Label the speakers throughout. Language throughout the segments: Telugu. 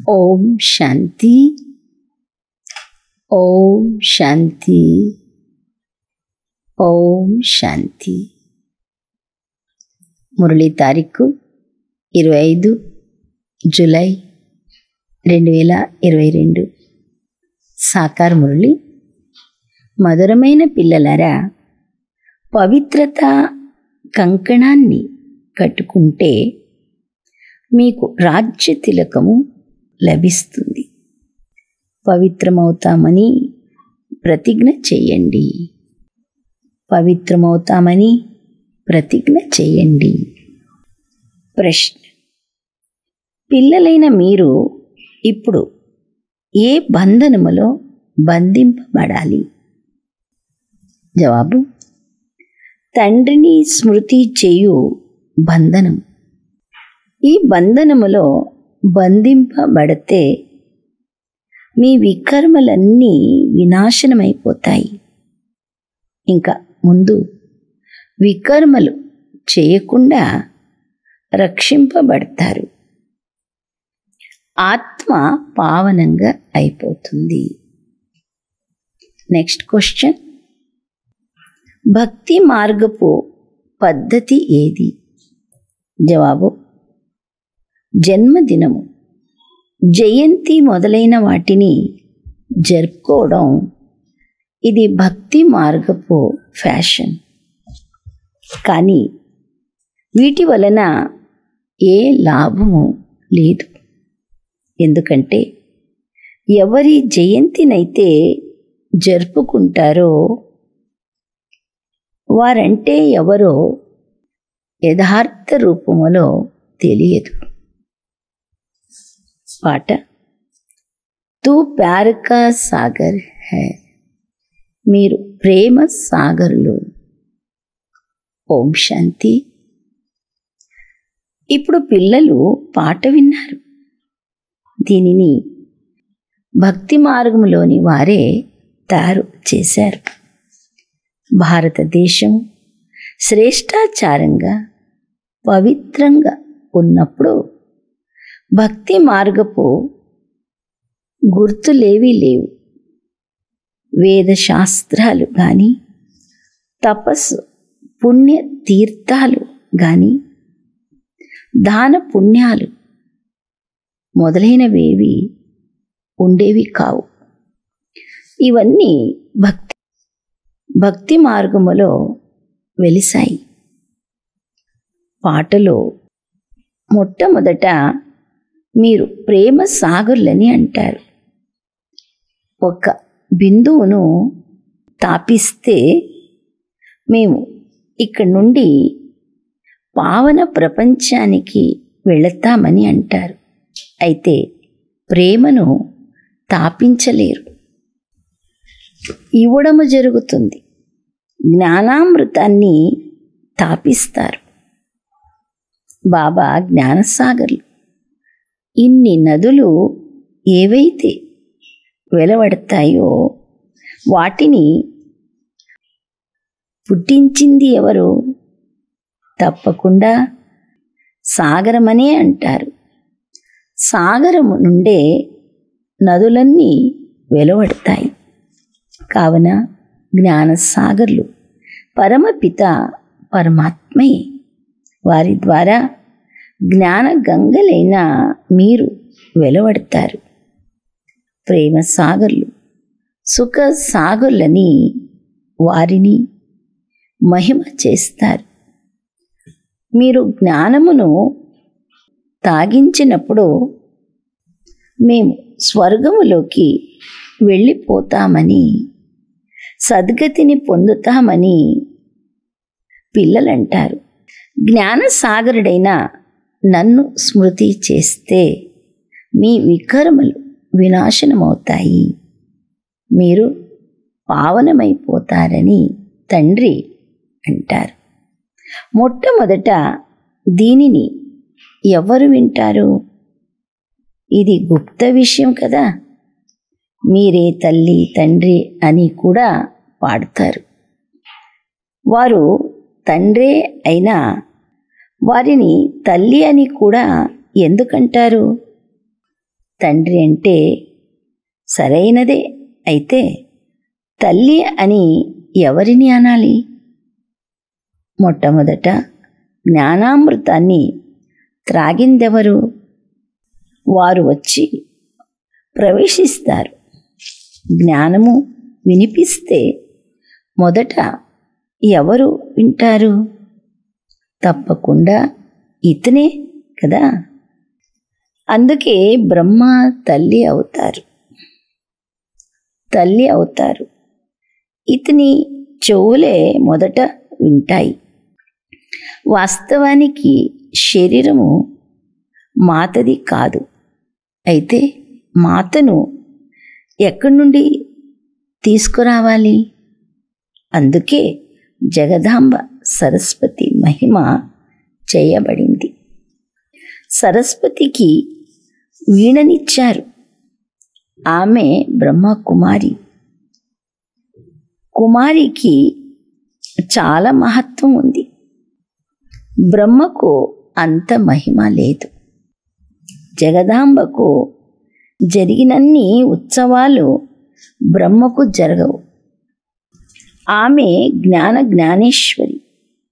Speaker 1: ఓం శాంతి ఓం శాంతి ఓం శాంతి మురళి తారీఖు ఇరవై ఐదు జూలై రెండు వేల ఇరవై రెండు సాకార్ మురళి మధురమైన పిల్లలారా పవిత్రత కంకణాన్ని కట్టుకుంటే మీకు రాజ్య తిలకము లభిస్తుంది పవిత్రమవుతామని ప్రతిజ్ఞ చేయండి పవిత్రమవుతామని ప్రతిజ్ఞ చేయండి ప్రశ్న పిల్లలైన మీరు ఇప్పుడు ఏ బంధనములో బంధింపబడాలి జవాబు తండ్రిని స్మృతి చేయు బంధనం ఈ బంధనములో బంధింపబడితే మీ వికర్మలన్నీ వినాశనమైపోతాయి ఇంకా ముందు వికర్మలు చేయకుండా రక్షింపబడతారు ఆత్మ పావనంగా అయిపోతుంది నెక్స్ట్ క్వశ్చన్ భక్తి మార్గపు పద్ధతి ఏది జవాబు జన్మదినము జయంతి మొదలైన వాటిని జరుపుకోవడం ఇది భక్తి మార్గపు ఫ్యాషన్ కానీ వీటి వలన ఏ లాభము లేదు ఎందుకంటే ఎవరి జయంతినైతే జరుపుకుంటారో వారంటే ఎవరో యథార్థ రూపములో తెలియదు పాట తూ ప్యార్ కా సాగర్ హై మీరు ప్రేమ సాగర్లు ఓం శాంతి ఇప్పుడు పిల్లలు పాట విన్నారు దీనిని భక్తి మార్గంలోని వారే తయారు చేశారు భారతదేశం శ్రేష్టాచారంగా పవిత్రంగా ఉన్నప్పుడు భక్తి మార్గపు గుర్తులేవీ లేవు వేద శాస్త్రాలు కానీ తపస్సు పుణ్య తీర్థాలు కానీ దాన పుణ్యాలు మొదలైనవేవి ఉండేవి కావు ఇవన్నీ భక్తి భక్తి మార్గములో వెలిసాయి పాటలో మొట్టమొదట మీరు ప్రేమ సాగర్లని అంటారు ఒక బిందువును తాపిస్తే మేము ఇక్కడి నుండి పావన ప్రపంచానికి వెళతామని అంటారు అయితే ప్రేమను తాపించలేరు ఇవ్వడము జరుగుతుంది జ్ఞానామృతాన్ని తాపిస్తారు బాబా జ్ఞానసాగర్లు ఇన్ని నదులు ఏవైతే వెలవడతాయో వాటిని పుట్టించింది ఎవరు తప్పకుండా సాగరమనే అంటారు సాగరము నుండే నదులన్నీ వెలువడతాయి కావున జ్ఞానసాగర్లు పరమపిత పరమాత్మయే వారి ద్వారా జ్ఞాన గంగలైన మీరు వెలువడతారు ప్రేమ సాగర్లు సుఖ సాగర్లని వారిని మహిమ చేస్తారు మీరు జ్ఞానమును తాగించినప్పుడు మేము స్వర్గములోకి వెళ్ళిపోతామని సద్గతిని పొందుతామని పిల్లలంటారు జ్ఞానసాగరుడైన నన్ను స్మృతి చేస్తే మీ వికర్మలు వినాశనమవుతాయి మీరు పావనమైపోతారని తండ్రి అంటారు మొట్టమొదట దీనిని ఎవరు వింటారు ఇది గుప్త విషయం కదా మీరే తల్లి తండ్రి అని కూడా పాడతారు వారు తండ్రే అయినా వారిని తల్లి అని కూడా ఎందుకంటారు తండ్రి అంటే సరైనదే అయితే తల్లి అని ఎవరిని అనాలి మొట్టమొదట జ్ఞానామృతాన్ని త్రాగిందెవరు వారు వచ్చి ప్రవేశిస్తారు జ్ఞానము వినిపిస్తే మొదట ఎవరు వింటారు తప్పకుండా ఇతనే కదా అందుకే బ్రహ్మ తల్లి అవుతారు తల్లి అవుతారు ఇతని చెవులే మొదట వింటాయి వాస్తవానికి శరీరము మాతది కాదు అయితే మాతను ఎక్కడి నుండి తీసుకురావాలి అందుకే జగదాంబ సరస్వతి మహిమ చేయబడింది సరస్వతికి వీణనిచ్చారు ఆమె బ్రహ్మకుమారి కుమారికి చాలా మహత్వం ఉంది బ్రహ్మకు అంత మహిమ లేదు జగదాంబకు జరిగినన్ని ఉత్సవాలు బ్రహ్మకు జరగవు ఆమె జ్ఞాన జ్ఞానేశ్వరి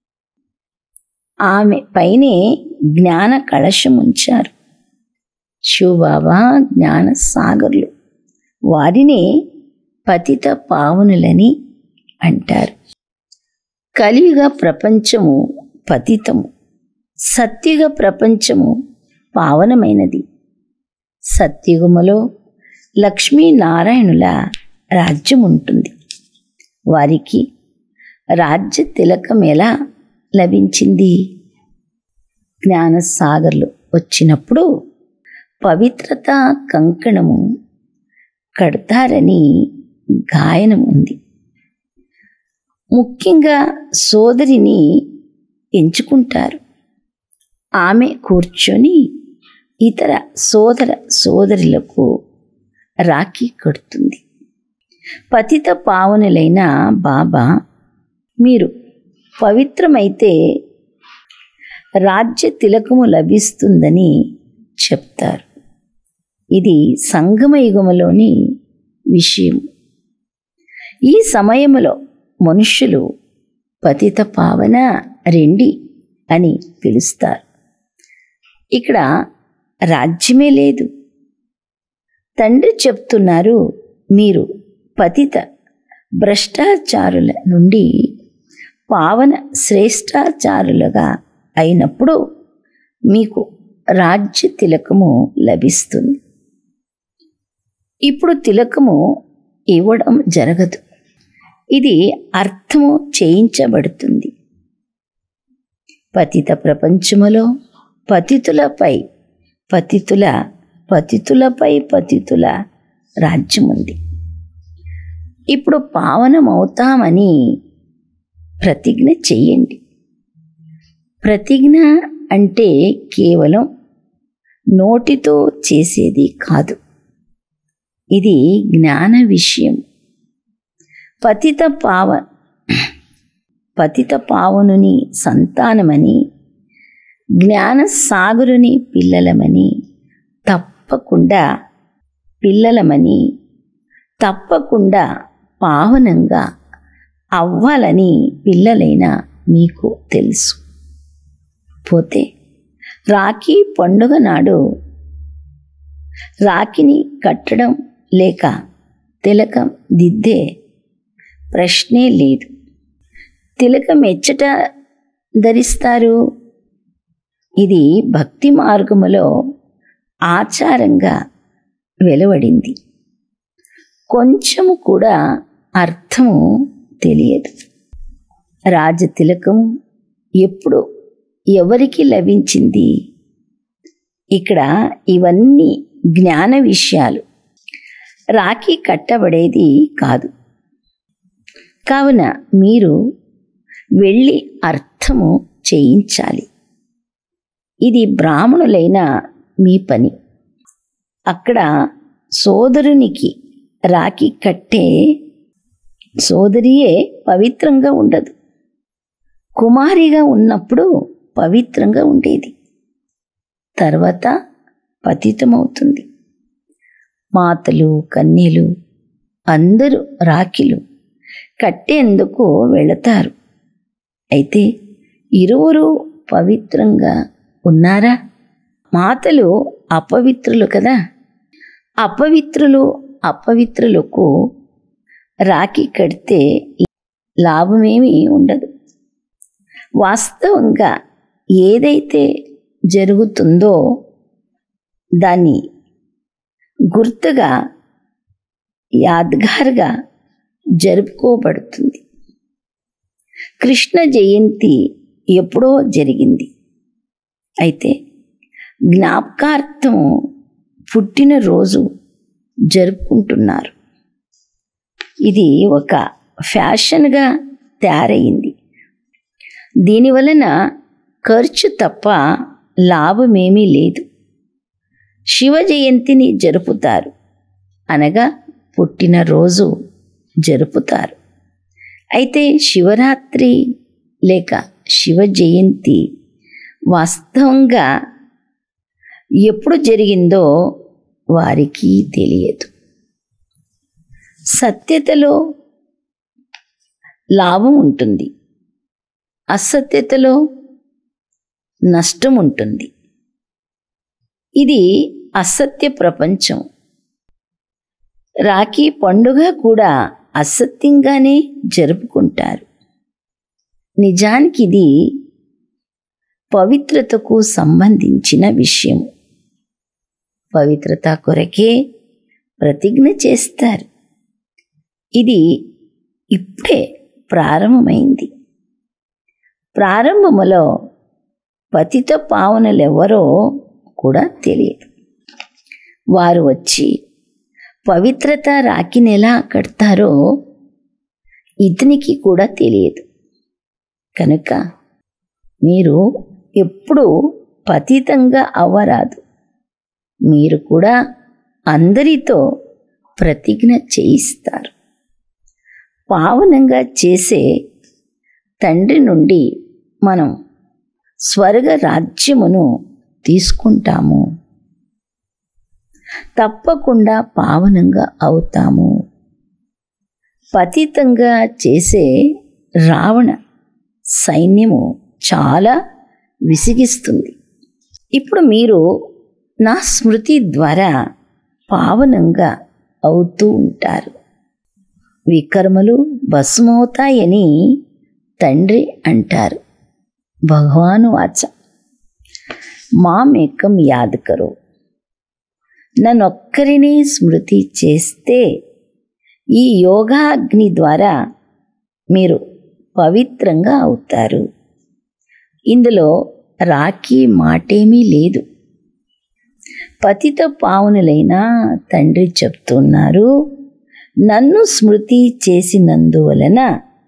Speaker 1: ఆమె పైనే జ్ఞాన కళశం ఉంచారు శివబాబా జ్ఞాన సాగర్లు వారినే పతిత పావనులని అంటారు కలియుగ ప్రపంచము పతితము సత్యుగ ప్రపంచము పావనమైనది సత్యుగములో లక్ష్మీనారాయణుల రాజ్యం ఉంటుంది వారికి రాజ్య తిలకం ఎలా లభించింది జ్ఞానసాగర్లు వచ్చినప్పుడు పవిత్రత కంకణము కడతారని గాయనం ఉంది ముఖ్యంగా సోదరిని ఎంచుకుంటారు ఆమె కూర్చొని ఇతర సోదర సోదరులకు రాఖీ కడుతుంది పతిత పావనులైన బాబా మీరు పవిత్రమైతే రాజ్య తిలకము లభిస్తుందని చెప్తారు ఇది సంగమయుగములోని విషయం ఈ సమయములో మనుష్యులు పతిత పావన రెండి అని పిలుస్తారు ఇక్కడ రాజ్యమే లేదు తండ్రి చెప్తున్నారు మీరు పతిత భ్రష్టాచారుల నుండి పావన శ్రేష్టాచారులుగా అయినప్పుడు మీకు రాజ్య తిలకము లభిస్తుంది ఇప్పుడు తిలకము ఇవ్వడం జరగదు ఇది అర్థము చేయించబడుతుంది పతిత ప్రపంచములో పతితులపై పతితుల పతితులపై పతితుల రాజ్యం ఉంది ఇప్పుడు పావనమవుతామని ప్రతిజ్ఞ చెయ్యండి ప్రతిజ్ఞ అంటే కేవలం నోటితో చేసేది కాదు ఇది జ్ఞాన విషయం పతిత పావ పతిత పావనుని సంతానమని జ్ఞాన సాగరుని పిల్లలమని తప్పకుండా పిల్లలమని తప్పకుండా పావనంగా అవ్వాలని పిల్లలైన మీకు తెలుసు పోతే రాఖీ పండుగ నాడు రాఖీని కట్టడం లేక తిలకం దిద్దే ప్రశ్నే లేదు తిలకం ఎచ్చట ధరిస్తారు ఇది భక్తి మార్గములో ఆచారంగా వెలువడింది కొంచెము కూడా అర్థము తెలియదు రాజతిలకం ఎప్పుడు ఎవరికి లభించింది ఇక్కడ ఇవన్నీ జ్ఞాన విషయాలు రాఖీ కట్టబడేది కాదు కావున మీరు వెళ్ళి అర్థము చేయించాలి ఇది బ్రాహ్మణులైన మీ పని అక్కడ సోదరునికి రాఖీ కట్టే సోదరియే పవిత్రంగా ఉండదు కుమారిగా ఉన్నప్పుడు పవిత్రంగా ఉండేది తర్వాత పతితమవుతుంది మాతలు కన్యలు అందరూ రాఖీలు కట్టేందుకు వెళతారు అయితే ఇరువురు పవిత్రంగా ఉన్నారా మాతలు అపవిత్రులు కదా అపవిత్రులు అపవిత్రులకు రాఖీ కడితే లాభమేమీ ఉండదు వాస్తవంగా ఏదైతే జరుగుతుందో దాన్ని గుర్తుగా యాద్గార్గా జరుపుకోబడుతుంది కృష్ణ జయంతి ఎప్పుడో జరిగింది అయితే జ్ఞాపకార్థం పుట్టినరోజు జరుపుకుంటున్నారు ఇది ఒక ఫ్యాషన్గా తయారయింది దీనివలన ఖర్చు తప్ప లాభమేమీ లేదు శివ జయంతిని జరుపుతారు అనగా పుట్టినరోజు జరుపుతారు అయితే శివరాత్రి లేక శివ జయంతి వాస్తవంగా ఎప్పుడు జరిగిందో వారికి తెలియదు సత్యతలో లాభం ఉంటుంది అసత్యతలో నష్టం ఉంటుంది ఇది అసత్య ప్రపంచం రాఖీ పండుగ కూడా అసత్యంగానే జరుపుకుంటారు నిజానికి ఇది పవిత్రతకు సంబంధించిన విషయం పవిత్రత కొరకే ప్రతిజ్ఞ చేస్తారు ఇది ఇప్పుడే ప్రారంభమైంది ప్రారంభములో పతిత పావనులెవరో కూడా తెలియదు వారు వచ్చి పవిత్రత రాకిని ఎలా కడతారో ఇతనికి కూడా తెలియదు కనుక మీరు ఎప్పుడూ పతితంగా అవ్వరాదు మీరు కూడా అందరితో ప్రతిజ్ఞ చేయిస్తారు పావనంగా చేసే తండ్రి నుండి మనం స్వర్గ రాజ్యమును తీసుకుంటాము తప్పకుండా పావనంగా అవుతాము పతితంగా చేసే రావణ సైన్యము చాలా విసిగిస్తుంది ఇప్పుడు మీరు నా స్మృతి ద్వారా పావనంగా అవుతూ ఉంటారు వికర్మలు భస్మవుతాయని తండ్రి అంటారు భగవాను వాచ మామేకం యాద్ కరో నన్నొక్కరిని స్మృతి చేస్తే ఈ యోగాగ్ని ద్వారా మీరు పవిత్రంగా అవుతారు ఇందులో రాఖీ మాటేమీ లేదు పతిత పావునులైన తండ్రి చెప్తున్నారు నన్ను స్మృతి చేసినందువలన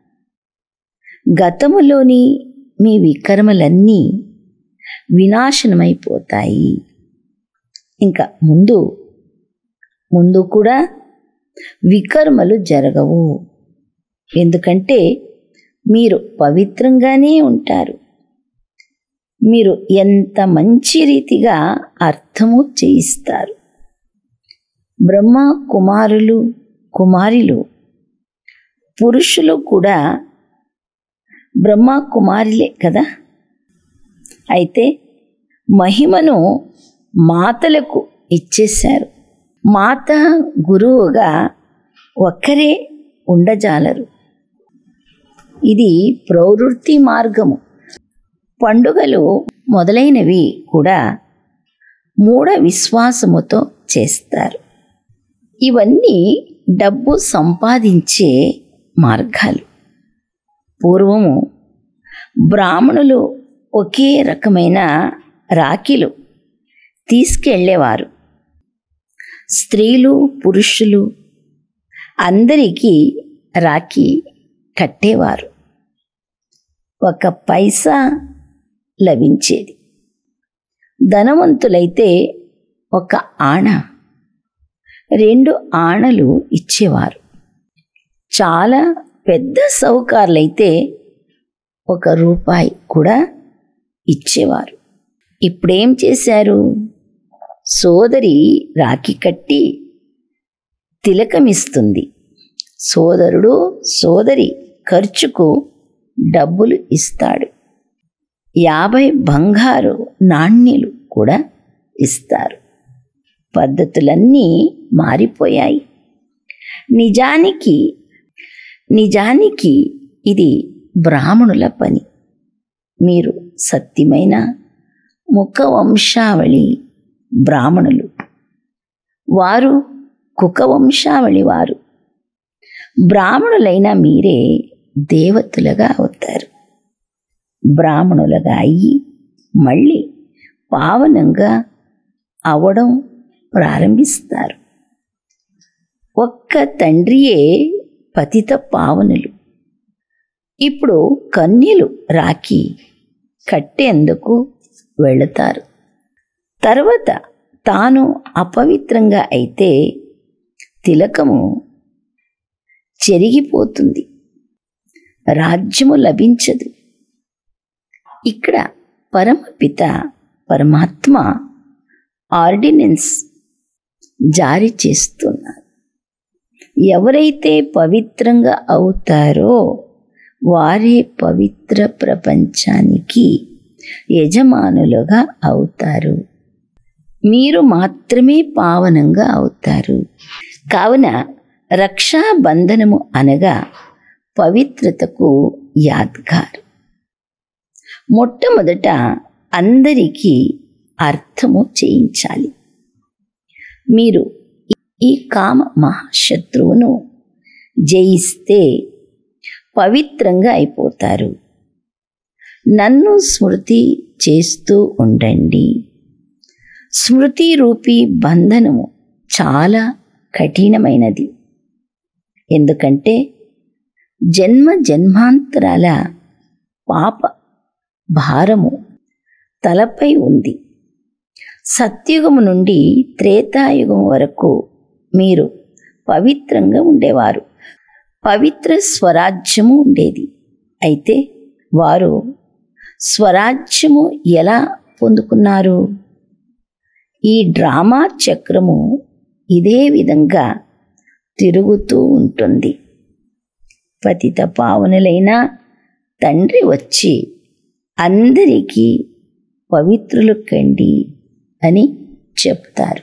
Speaker 1: గతములోని మీ వికర్మలన్నీ వినాశనమైపోతాయి ఇంకా ముందు ముందు కూడా వికర్మలు జరగవు ఎందుకంటే మీరు పవిత్రంగానే ఉంటారు మీరు ఎంత మంచి రీతిగా అర్థము చేయిస్తారు బ్రహ్మ కుమారులు కుమారిలు పురుషులు కూడా బ్రహ్మ కుమారులే కదా అయితే మహిమను మాతలకు ఇచ్చేశారు మాత గురువుగా ఒక్కరే ఉండజాలరు ఇది ప్రవృత్తి మార్గము పండుగలు మొదలైనవి కూడా మూఢ విశ్వాసముతో చేస్తారు ఇవన్నీ డబ్బు సంపాదించే మార్గాలు పూర్వము బ్రాహ్మణులు ఒకే రకమైన రాఖీలు తీసుకెళ్ళేవారు స్త్రీలు పురుషులు అందరికీ రాఖీ కట్టేవారు ఒక పైసా లభించేది ధనవంతులైతే ఒక ఆణ రెండు ఆణలు ఇచ్చేవారు చాలా పెద్ద సౌకార్లైతే ఒక రూపాయి కూడా ఇచ్చేవారు ఇప్పుడేం చేశారు సోదరి రాఖీ కట్టి తిలకమిస్తుంది సోదరుడు సోదరి ఖర్చుకు డబ్బులు ఇస్తాడు యాభై బంగారు నాణ్యులు కూడా ఇస్తారు పద్ధతులన్నీ మారిపోయాయి నిజానికి నిజానికి ఇది బ్రాహ్మణుల పని మీరు సత్యమైన ముఖ వంశావళి బ్రాహ్మణులు వారు కుక వంశావళి వారు బ్రాహ్మణులైన మీరే దేవతలుగా అవుతారు బ్రాహ్మణులుగా అయ్యి మళ్ళీ పావనంగా అవడం ప్రారంభిస్తారు ఒక్క తండ్రియే పతిత పావనులు ఇప్పుడు కన్యలు రాకి కట్టేందుకు వెళతారు తర్వాత తాను అపవిత్రంగా అయితే తిలకము చెరిగిపోతుంది రాజ్యము లభించదు ఇక్కడ పరమపిత పరమాత్మ ఆర్డినెన్స్ జారీ చేస్తున్నారు ఎవరైతే పవిత్రంగా అవుతారో వారే పవిత్ర ప్రపంచానికి యజమానులుగా అవుతారు మీరు మాత్రమే పావనంగా అవుతారు కావున రక్షాబంధనము అనగా పవిత్రతకు యాద్గార్ మొట్టమొదట అందరికీ అర్థము చేయించాలి మీరు ఈ కామ మహాశత్రువును జయిస్తే పవిత్రంగా అయిపోతారు నన్ను స్మృతి చేస్తూ ఉండండి స్మృతి రూపీ బంధనము చాలా కఠినమైనది ఎందుకంటే జన్మ జన్మాంతరాల పాప భారము తలపై ఉంది సత్యుగము నుండి త్రేతాయుగం వరకు మీరు పవిత్రంగా ఉండేవారు పవిత్ర స్వరాజ్యము ఉండేది అయితే వారు స్వరాజ్యము ఎలా పొందుకున్నారు ఈ డ్రామా చక్రము ఇదే విధంగా తిరుగుతూ ఉంటుంది పతిత పావనులైన తండ్రి వచ్చి అందరికీ పవిత్రులు కండి అని చెప్తారు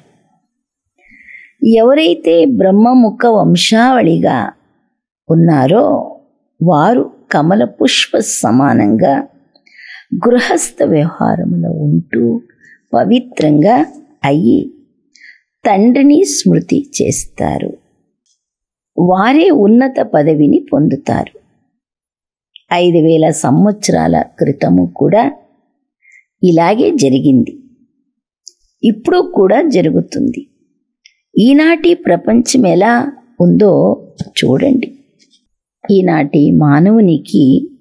Speaker 1: ఎవరైతే బ్రహ్మముఖ వంశావళిగా ఉన్నారో వారు కమల పుష్ప సమానంగా గృహస్థ వ్యవహారంలో ఉంటూ పవిత్రంగా అయ్యి తండ్రిని స్మృతి చేస్తారు వారే ఉన్నత పదవిని పొందుతారు ఐదు వేల సంవత్సరాల క్రితము కూడా ఇలాగే జరిగింది ఇప్పుడు కూడా జరుగుతుంది ఈనాటి ప్రపంచం ఎలా ఉందో చూడండి ఈనాటి మానవునికి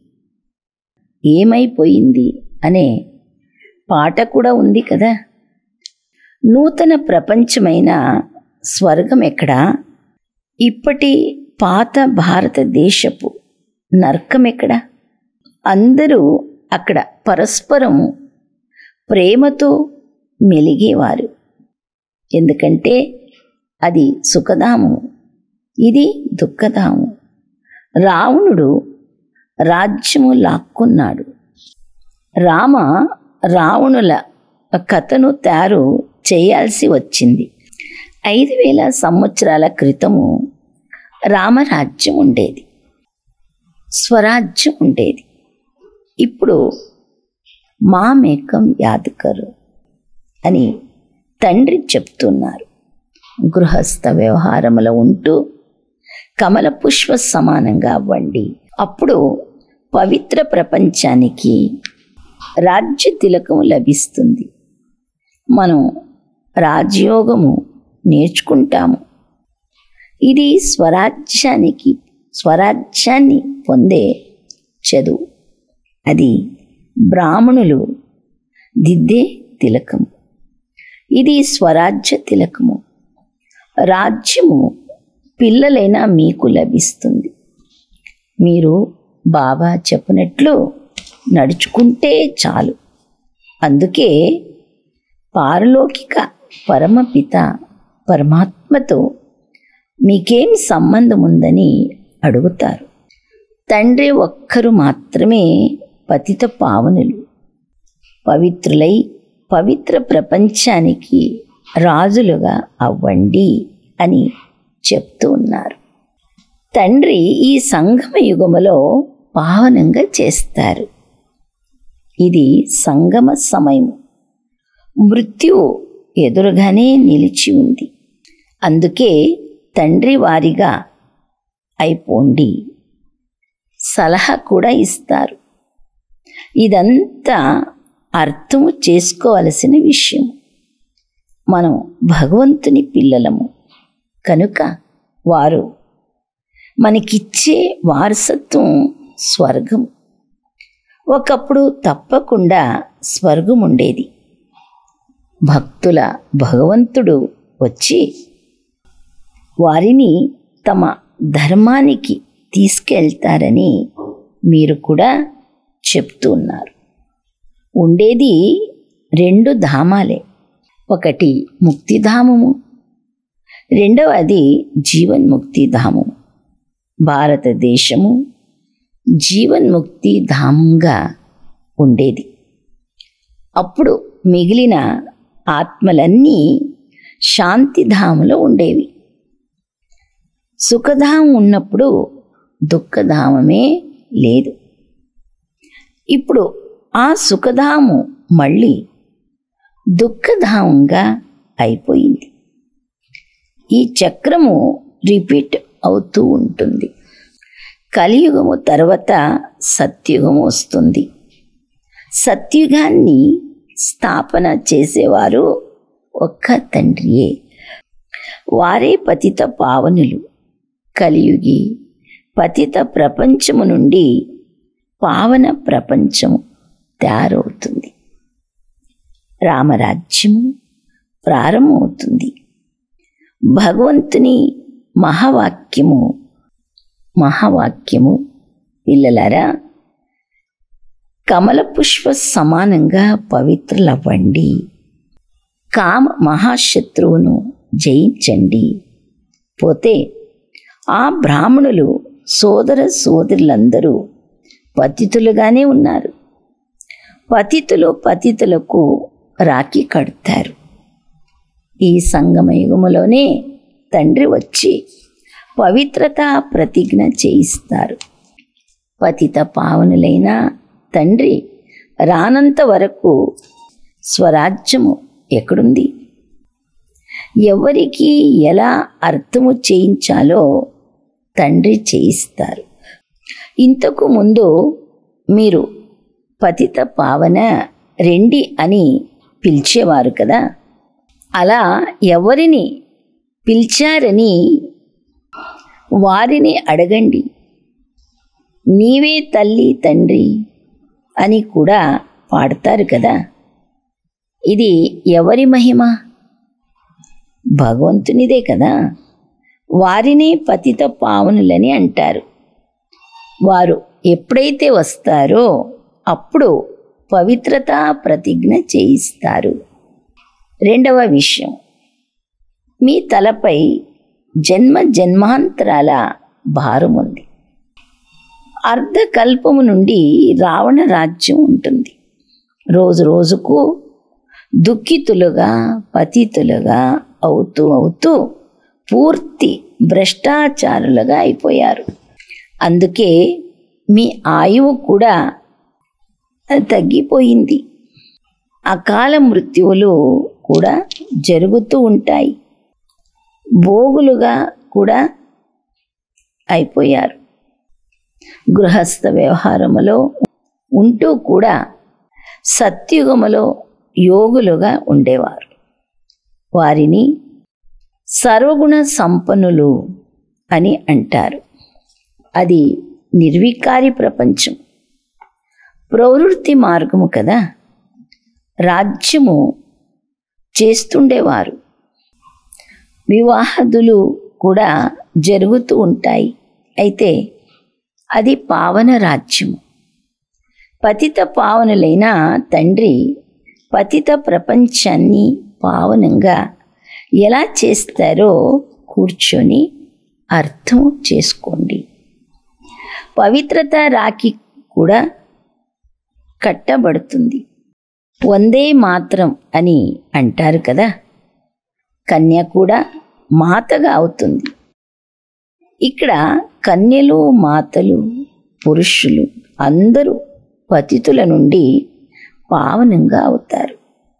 Speaker 1: ఏమైపోయింది అనే పాట కూడా ఉంది కదా నూతన ప్రపంచమైన స్వర్గం ఎక్కడా ఇప్పటి పాత భారతదేశపు నరకం ఎక్కడా అందరూ అక్కడ పరస్పరం ప్రేమతో మెలిగేవారు ఎందుకంటే అది సుఖధాము ఇది దుఃఖధాము రావణుడు రాజ్యము లాక్కున్నాడు రామ రావణుల కథను తయారు చేయాల్సి వచ్చింది ఐదు వేల సంవత్సరాల క్రితము రామరాజ్యం ఉండేది స్వరాజ్యం ఉండేది ఇప్పుడు మామేకం యాదకరు అని తండ్రి చెప్తున్నారు గృహస్థ వ్యవహారములో ఉంటూ కమల పుష్ప సమానంగా అవ్వండి అప్పుడు పవిత్ర ప్రపంచానికి రాజ్య తిలకము లభిస్తుంది మనం రాజయోగము నేర్చుకుంటాము ఇది స్వరాజ్యానికి స్వరాజ్యాన్ని పొందే చదువు అది బ్రాహ్మణులు దిద్దే తిలకము ఇది స్వరాజ్య తిలకము రాజ్యము పిల్లలైనా మీకు లభిస్తుంది మీరు బాబా చెప్పినట్లు నడుచుకుంటే చాలు అందుకే పారలౌకిక పరమపిత పరమాత్మతో మీకేం సంబంధం ఉందని అడుగుతారు తండ్రి ఒక్కరు మాత్రమే పతిత పావనులు పవిత్రులై పవిత్ర ప్రపంచానికి రాజులుగా అవ్వండి అని చెప్తూ ఉన్నారు తండ్రి ఈ సంగమ యుగములో పావనంగా చేస్తారు ఇది సంగమ సమయం మృత్యువు ఎదురుగానే నిలిచి ఉంది అందుకే తండ్రి వారిగా అయిపోండి సలహా కూడా ఇస్తారు ఇదంతా అర్థము చేసుకోవలసిన విషయం మనం భగవంతుని పిల్లలము కనుక వారు మనకిచ్చే వారసత్వం స్వర్గం ఒకప్పుడు తప్పకుండా స్వర్గం ఉండేది భక్తుల భగవంతుడు వచ్చి వారిని తమ ధర్మానికి తీసుకెళ్తారని మీరు కూడా చెప్తూ ఉన్నారు ఉండేది రెండు ధామాలే ఒకటి ముక్తిధామము రెండవది జీవన్ముక్తి ధామము భారతదేశము జీవన్ముక్తి ధామంగా ఉండేది అప్పుడు మిగిలిన ఆత్మలన్నీ శాంతిధాములో ఉండేవి సుఖధామం ఉన్నప్పుడు దుఃఖధామమే లేదు ఇప్పుడు ఆ సుఖధాము మళ్ళీ దుఃఖధామంగా అయిపోయింది ఈ చక్రము రిపీట్ అవుతూ ఉంటుంది కలియుగము తర్వాత సత్యుగము వస్తుంది సత్యుగాన్ని స్థాపన చేసేవారు ఒక్క తండ్రియే వారే పతిత పావనులు కలియుగి పతిత ప్రపంచము నుండి పావన ప్రపంచము తయారవుతుంది రామరాజ్యము ప్రారంభమవుతుంది భగవంతుని మహావాక్యము మహావాక్యము పిల్లలారా కమల పుష్ప సమానంగా పవిత్రులవ్వండి కామ మహాశత్రువును జయించండి పోతే ఆ బ్రాహ్మణులు సోదర సోదరులందరూ పతితులుగానే ఉన్నారు పతితులు పతితులకు రాఖీ కడతారు ఈ సంగమయుగములోనే తండ్రి వచ్చి పవిత్రత ప్రతిజ్ఞ చేయిస్తారు పతిత పావనులైన తండ్రి రానంత వరకు స్వరాజ్యము ఎక్కడుంది ఎవరికి ఎలా అర్థము చేయించాలో తండ్రి చేయిస్తారు ఇంతకు ముందు మీరు పతిత పావన రెండి అని పిలిచేవారు కదా అలా ఎవరిని పిలిచారని వారిని అడగండి నీవే తల్లి తండ్రి అని కూడా పాడతారు కదా ఇది ఎవరి మహిమ భగవంతునిదే కదా వారినే పతిత పావనులని అంటారు వారు ఎప్పుడైతే వస్తారో అప్పుడు పవిత్రత ప్రతిజ్ఞ చేయిస్తారు రెండవ విషయం మీ తలపై జన్మ జన్మాంతరాల భారం ఉంది అర్ధకల్పము నుండి రావణ రాజ్యం ఉంటుంది రోజు రోజుకు దుఃఖితులుగా పతితులుగా అవుతూ అవుతూ పూర్తి భ్రష్టాచారులుగా అయిపోయారు అందుకే మీ ఆయువు కూడా తగ్గిపోయింది అకాల మృత్యువులు కూడా జరుగుతూ ఉంటాయి భోగులుగా కూడా అయిపోయారు గృహస్థ వ్యవహారములో ఉంటూ కూడా సత్యుగములో యోగులుగా ఉండేవారు వారిని సర్వగుణ సంపన్నులు అని అంటారు అది నిర్వికారి ప్రపంచం ప్రవృత్తి మార్గము కదా రాజ్యము చేస్తుండేవారు వివాహదులు కూడా జరుగుతూ ఉంటాయి అయితే అది పావన రాజ్యము పతిత పావనులైన తండ్రి పతిత ప్రపంచాన్ని పావనంగా ఎలా చేస్తారో కూర్చొని అర్థం చేసుకోండి పవిత్రత రాఖీ కూడా కట్టబడుతుంది వందే మాత్రం అని అంటారు కదా కన్య కూడా మాతగా అవుతుంది ఇక్కడ కన్యలు మాతలు పురుషులు అందరూ పతితుల నుండి పావనంగా అవుతారు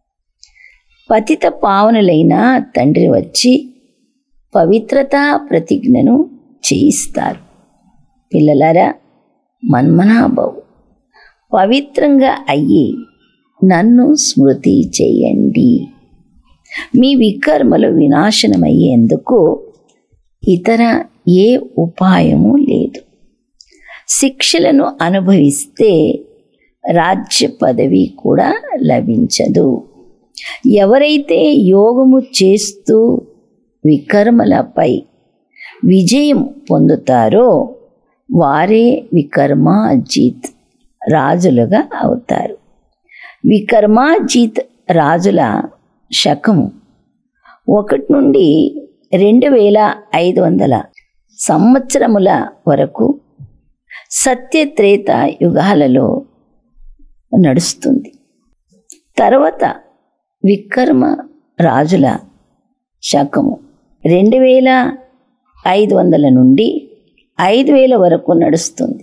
Speaker 1: పతిత పావనులైన తండ్రి వచ్చి పవిత్రతా ప్రతిజ్ఞను చేయిస్తారు పిల్లలారా మన్మనాభవ్ పవిత్రంగా అయ్యి నన్ను స్మృతి చేయండి మీ వికర్మలు వినాశనమయ్యేందుకు ఇతర ఏ ఉపాయము లేదు శిక్షలను అనుభవిస్తే రాజ్య పదవి కూడా లభించదు ఎవరైతే యోగము చేస్తూ వికర్మలపై విజయం పొందుతారో వారే వికర్మాజీత్ రాజులుగా అవుతారు వికర్మాజీత్ రాజుల శకము ఒకటి నుండి రెండు వేల ఐదు వందల సంవత్సరముల వరకు సత్యత్రేత యుగాలలో నడుస్తుంది తర్వాత వికర్మ రాజుల శకము రెండు వేల ఐదు వందల నుండి ఐదు వేల వరకు నడుస్తుంది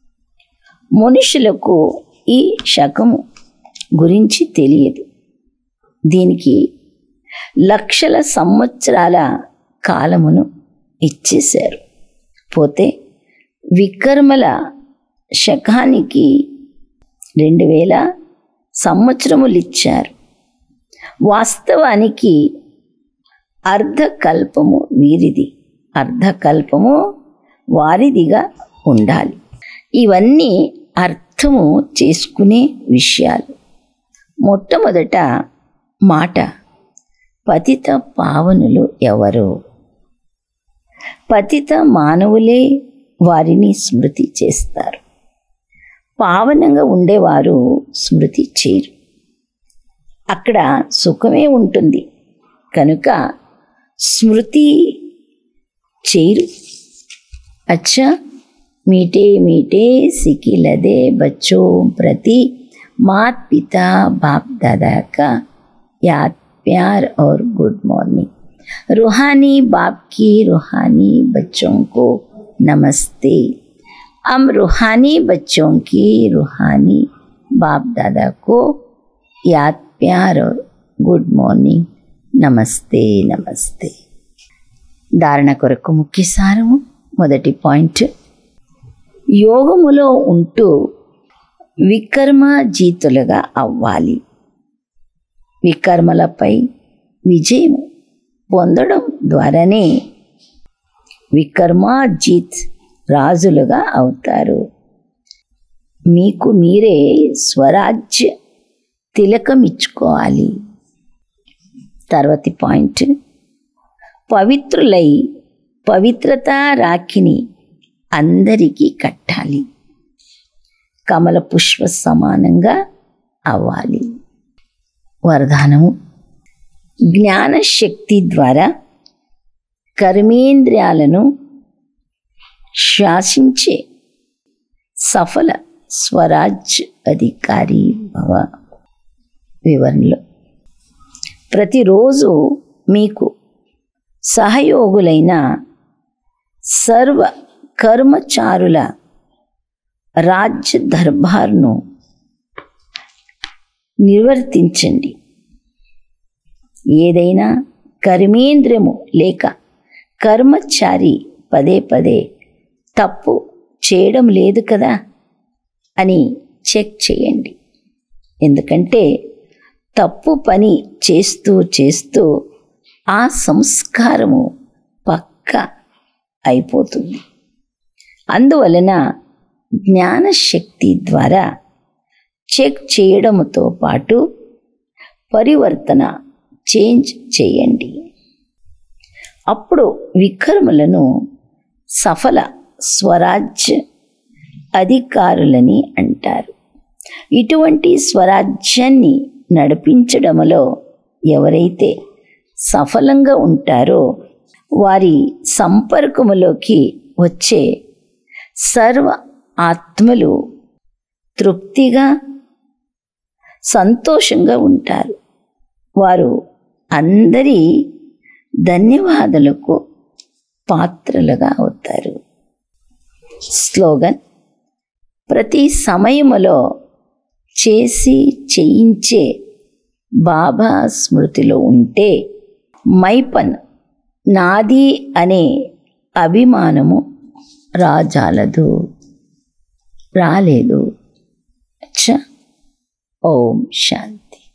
Speaker 1: మనుషులకు ఈ శకము గురించి తెలియదు దీనికి లక్షల సంవత్సరాల కాలమును ఇచ్చేశారు పోతే వికర్మల శకానికి రెండు వేల సంవత్సరములు ఇచ్చారు వాస్తవానికి అర్ధకల్పము వీరిది అర్ధకల్పము వారిదిగా ఉండాలి ఇవన్నీ అర్థము చేసుకునే విషయాలు మొట్టమొదట మాట పతిత పావనులు ఎవరు పతిత మానవులే వారిని స్మృతి చేస్తారు పావనంగా ఉండేవారు స్మృతి చేయరు అక్కడ సుఖమే ఉంటుంది కనుక స్మృతి చేయరు అచ్చా मीठे मीठे सिकी लदे बच्चों प्रति मात पिता बाप दादा का याद प्यार और गुड मॉर्निंग रूहानी बाप की रूहानी बच्चों को नमस्ते हम रूहानी बच्चों की रूहानी बाप दादा को याद प्यार और गुड మార్నింగ్ నమస్తే నమస్తే ధారణ కొరకు ముఖ్య సారము మొదటి పాయింట్ యోగములో ఉంటూ వికర్మ జీతులుగా అవ్వాలి వికర్మలపై విజయం పొందడం ద్వారానే వికర్మాజీత్ రాజులుగా అవుతారు మీకు మీరే స్వరాజ్య తిలకం ఇచ్చుకోవాలి తర్వాతి పాయింట్ పవిత్రులై పవిత్రత రాఖిని అందరికీ కట్టాలి కమల పుష్ప సమానంగా అవ్వాలి వరదానము జ్ఞానశక్తి ద్వారా కర్మేంద్రియాలను శాసించే సఫల స్వరాజ్ అధికారి భవ వివరణలో ప్రతిరోజు మీకు సహయోగులైన సర్వ కర్మచారుల రాజ్య దర్బార్ను నిర్వర్తించండి ఏదైనా కర్మేంద్రియము లేక కర్మచారి పదే పదే తప్పు చేయడం లేదు కదా అని చెక్ చేయండి ఎందుకంటే తప్పు పని చేస్తూ చేస్తూ ఆ సంస్కారము పక్క అయిపోతుంది అందువలన జ్ఞానశక్తి ద్వారా చెక్ చేయడంతో పాటు పరివర్తన చేంజ్ చేయండి అప్పుడు వికర్మలను సఫల స్వరాజ్య అధికారులని అంటారు ఇటువంటి స్వరాజ్యాన్ని నడిపించడంలో ఎవరైతే సఫలంగా ఉంటారో వారి సంపర్కములోకి వచ్చే సర్వ ఆత్మలు తృప్తిగా సంతోషంగా ఉంటారు వారు అందరి ధన్యవాదాలకు పాత్రలుగా అవుతారు స్లోగన్ ప్రతి సమయములో చేసి చేయించే బాబా స్మృతిలో ఉంటే మైపన్ నాది అనే అభిమానము రాజాలదు రాలేదు అచ్చా ఓం శాంతి